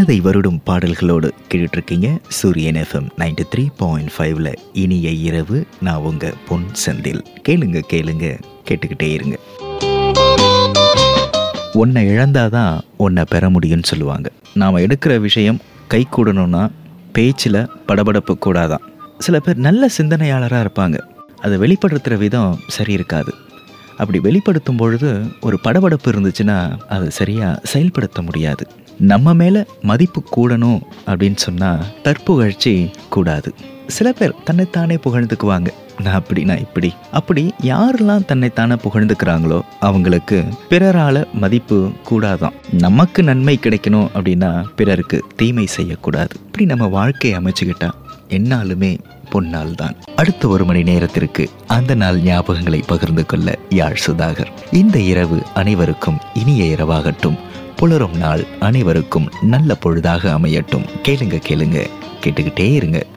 மனதை வருடும் பாடல்களோடு கேட்டுட்ருக்கீங்க சூரியன் எஃப்எம் நைன்டி த்ரீ பாயிண்ட் ஃபைவ்ல இனிய இரவு நான் உங்க பொன் செந்தில் கேளுங்க கேளுங்க கேட்டுக்கிட்டே இருங்க உன்னை இழந்தாதான் உன்னை பெற முடியும்னு சொல்லுவாங்க நாம் எடுக்கிற விஷயம் கை கூடணும்னா பேச்சில் படபடப்பு கூடாதான் சில பேர் நல்ல சிந்தனையாளராக இருப்பாங்க அதை வெளிப்படுத்துகிற விதம் சரி இருக்காது அப்படி வெளிப்படுத்தும் பொழுது ஒரு படபடப்பு இருந்துச்சுன்னா அதை சரியாக செயல்படுத்த முடியாது நம்ம மேலே மதிப்பு கூடணும் அப்படின்னு சொன்னால் தற்புகழ்ச்சி கூடாது சில பேர் தன்னைத்தானே புகழ்ந்துக்குவாங்க நான் அப்படி நான் இப்படி அப்படி யாரெல்லாம் தன்னைத்தானே புகழ்ந்துக்கிறாங்களோ அவங்களுக்கு பிறரால மதிப்பு கூடாதான் நமக்கு நன்மை கிடைக்கணும் அப்படின்னா பிறருக்கு தீமை செய்யக்கூடாது இப்படி நம்ம வாழ்க்கையை அமைச்சுக்கிட்டா என்னாலுமே பொன்னால் தான் அடுத்த ஒரு மணி நேரத்திற்கு அந்த நாள் ஞாபகங்களை பகிர்ந்து கொள்ள யாழ் சுதாகர் இந்த இரவு அனைவருக்கும் இனிய இரவாகட்டும் புலரும் நாள் அனைவருக்கும் நல்ல பொழுதாக அமையட்டும் கேளுங்க கேளுங்க கேட்டுக்கிட்டே இருங்க